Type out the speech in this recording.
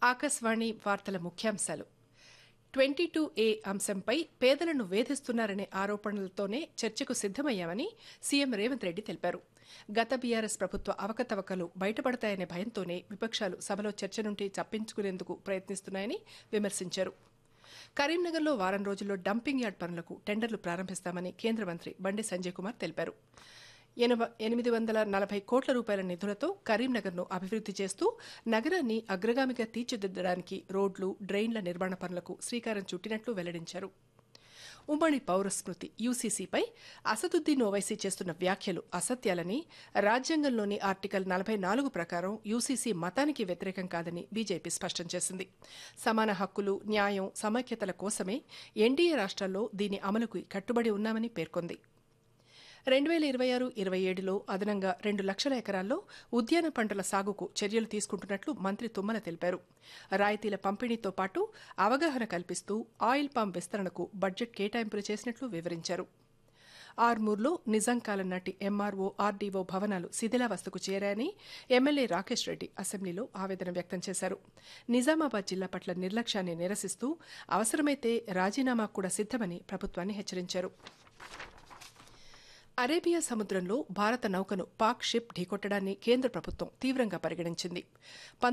ఆకాశవాణి వార్తల ముఖ్యాంశాలు twenty two ఏ అంశంపై పేదలను వేధిస్తున్నారనే ఆరోపణలతోనే చర్చకు సిద్దమయ్యామని సీఎం రేవంత్ రెడ్డి తెలిపారు గత బీఆర్ఎస్ ప్రభుత్వ అవకతవకలు బయటపడతాయనే భయంతోనే విపక్షాలు సభలో చర్చ నుండి తప్పించుకునేందుకు ప్రయత్నిస్తున్నాయని విమర్శించారు కరీంనగర్లో వారం రోజుల్లో డంపింగ్ యార్డ్ పనులకు టెండర్లు ప్రారంభిస్తామని కేంద్ర మంత్రి బండి సంజయ్ కుమార్ తెలిపారు ఎనభ- ఎనిమిది వందల నలభై కోట్ల రూపాయల నిధులతో కరీంనగర్ను అభివృద్ది చేస్తూ నగరాన్ని అగ్రగామిగా తీర్చిదిద్దడానికి రోడ్లు డ్రైన్ల నిర్మాణ పనులకు శ్రీకారం చుట్టినట్లు వెల్లడించారు ఉమ్మడి పౌర స్మృతి యూసీసీపై అసదుద్దీన్ ఓవైసీ చేస్తున్న వ్యాఖ్యలు అసత్యాలని రాజ్యాంగంలోని ఆర్టికల్ నలభై నాలుగు ప్రకారం యూసీసీ మతానికి వ్యతిరేకం కాదని బీజేపీ స్పష్టం చేసింది సమాన హక్కులు న్యాయం సమైక్యతల కోసమే ఎన్డీఏ రాష్ట్రాల్లో దీని అమలుకు కట్టుబడి ఉన్నామని పేర్కొంది రెండు వేల ఇరవై ఆరు ఇరవై ఏడులో అదనంగా రెండు లక్షల ఎకరాల్లో ఉద్యాన పంటల సాగుకు చర్యలు తీసుకుంటున్నట్లు మంత్రి తుమ్మల తెలిపారు రాయితీల పంపిణీతో పాటు అవగాహన కల్పిస్తూ ఆయిల్ పామ్ విస్తరణకు బడ్జెట్ కేటాయింపులు చేసినట్లు వివరించారు ఆర్మూర్లో నిజాం కాలం నాటి ఎంఆర్ఓ ఆర్డీఓ భవనాలు శిథిలావస్థకు చేరాయని ఎమ్మెల్యే రాకేష్ రెడ్డి అసెంబ్లీలో ఆవేదన వ్యక్తం చేశారు నిజామాబాద్ జిల్లా పట్ల నిర్లక్ష్యాన్ని నిరసిస్తూ అవసరమైతే రాజీనామా కూడా సిద్దమని ప్రభుత్వాన్ని హెచ్చరించారు అరేబియా సముద్రంలో భారత నౌకను పాక్ షిప్ ఢీకొట్టడాన్ని కేంద్ర ప్రభుత్వం తీవ్రంగా పరిగణించింది